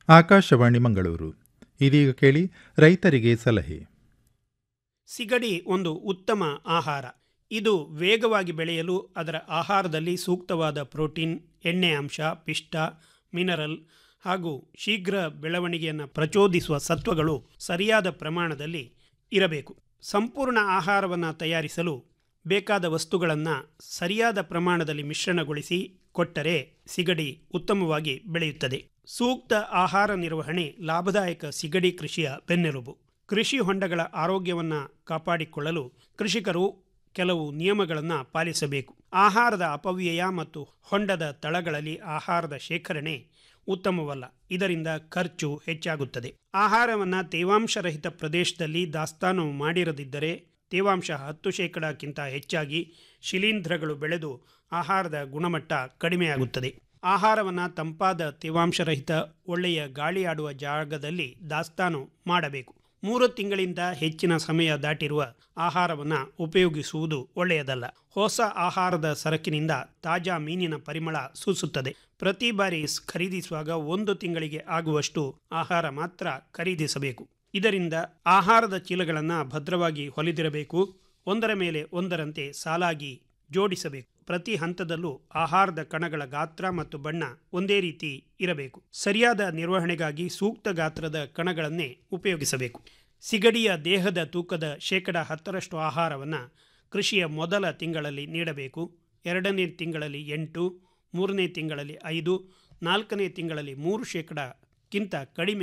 ಆಕಾಶವಾಣಿ ಮಂಗಳೂರು ಇದೀಗ ಕೇಳಿ ರೈತರಿಗೆ ಸಲಹೆ ಸಿಗಡಿ ಒಂದು ಉತ್ತಮ ಆಹಾರ ಇದು ವೇಗವಾಗಿ ಬೆಳೆಯಲು ಅದರ ಆಹಾರದಲ್ಲಿ ಸೂಕ್ತವಾದ ಪ್ರೋಟೀನ್ ಎಣ್ಣೆ ಅಂಶ ಪಿಷ್ಟ ಮಿನರಲ್ ಹಾಗೂ ಶೀಘ್ರ ಬೆಳವಣಿಗೆಯನ್ನು ಪ್ರಚೋದಿಸುವ ಸತ್ವಗಳು ಸರಿಯಾದ ಪ್ರಮಾಣದಲ್ಲಿ ಇರಬೇಕು ಸಂಪೂರ್ಣ ಆಹಾರವನ್ನು ತಯಾರಿಸಲು ಬೇಕಾದ ವಸ್ತುಗಳನ್ನು ಸರಿಯಾದ ಪ್ರಮಾಣದಲ್ಲಿ ಮಿಶ್ರಣಗೊಳಿಸಿ ಕೊಟ್ಟರೆ ಸಿಗಡಿ ಉತ್ತಮವಾಗಿ ಬೆಳೆಯುತ್ತದೆ ಸೂಕ್ತ ಆಹಾರ ನಿರ್ವಹಣೆ ಲಾಭದಾಯಕ ಸಿಗಡಿ ಕೃಷಿಯ ಬೆನ್ನೆಲುಬು ಕೃಷಿ ಹೊಂಡಗಳ ಆರೋಗ್ಯವನ್ನು ಕಾಪಾಡಿಕೊಳ್ಳಲು ಕೃಷಿಕರು ಕೆಲವು ನಿಯಮಗಳನ್ನು ಪಾಲಿಸಬೇಕು ಆಹಾರದ ಅಪವ್ಯಯ ಮತ್ತು ಹೊಂಡದ ತಳಗಳಲ್ಲಿ ಆಹಾರದ ಶೇಖರಣೆ ಉತ್ತಮವಲ್ಲ ಇದರಿಂದ ಖರ್ಚು ಹೆಚ್ಚಾಗುತ್ತದೆ ಆಹಾರವನ್ನು ತೇವಾಂಶರಹಿತ ಪ್ರದೇಶದಲ್ಲಿ ದಾಸ್ತಾನು ಮಾಡಿರದಿದ್ದರೆ ತೇವಾಂಶ ಹತ್ತು ಶೇಕಡಕ್ಕಿಂತ ಹೆಚ್ಚಾಗಿ ಶಿಲೀಂಧ್ರಗಳು ಬೆಳೆದು ಆಹಾರದ ಗುಣಮಟ್ಟ ಕಡಿಮೆಯಾಗುತ್ತದೆ ಆಹಾರವನ್ನು ತಂಪಾದ ತೇವಾಂಶರಹಿತ ಒಳ್ಳೆಯ ಗಾಳಿ ಆಡುವ ಜಾಗದಲ್ಲಿ ದಾಸ್ತಾನು ಮಾಡಬೇಕು ಮೂರು ತಿಂಗಳಿಂದ ಹೆಚ್ಚಿನ ಸಮಯ ದಾಟಿರುವ ಆಹಾರವನ್ನು ಉಪಯೋಗಿಸುವುದು ಒಳ್ಳೆಯದಲ್ಲ ಹೊಸ ಆಹಾರದ ಸರಕಿನಿಂದ ತಾಜಾ ಮೀನಿನ ಪರಿಮಳ ಸೂಸುತ್ತದೆ ಪ್ರತಿ ಬಾರಿ ಖರೀದಿಸುವಾಗ ಒಂದು ತಿಂಗಳಿಗೆ ಆಗುವಷ್ಟು ಆಹಾರ ಮಾತ್ರ ಖರೀದಿಸಬೇಕು ಇದರಿಂದ ಆಹಾರದ ಚೀಲಗಳನ್ನು ಭದ್ರವಾಗಿ ಹೊಲಿದಿರಬೇಕು ಒಂದರ ಮೇಲೆ ಒಂದರಂತೆ ಸಾಲಾಗಿ ಜೋಡಿಸಬೇಕು ಪ್ರತಿ ಹಂತದಲ್ಲೂ ಆಹಾರದ ಕಣಗಳ ಗಾತ್ರ ಮತ್ತು ಬಣ್ಣ ಒಂದೇ ರೀತಿ ಇರಬೇಕು ಸರಿಯಾದ ನಿರ್ವಹಣೆಗಾಗಿ ಸೂಕ್ತ ಗಾತ್ರದ ಕಣಗಳನ್ನೇ ಉಪಯೋಗಿಸಬೇಕು ಸಿಗಡಿಯ ದೇಹದ ತೂಕದ ಶೇಕಡ ಹತ್ತರಷ್ಟು ಆಹಾರವನ್ನು ಕೃಷಿಯ ಮೊದಲ ತಿಂಗಳಲ್ಲಿ ನೀಡಬೇಕು ಎರಡನೇ ತಿಂಗಳಲ್ಲಿ ಎಂಟು ಮೂರನೇ ತಿಂಗಳಲ್ಲಿ ಐದು ನಾಲ್ಕನೇ ತಿಂಗಳಲ್ಲಿ ಮೂರು ಶೇಕಡಕ್ಕಿಂತ ಕಡಿಮೆ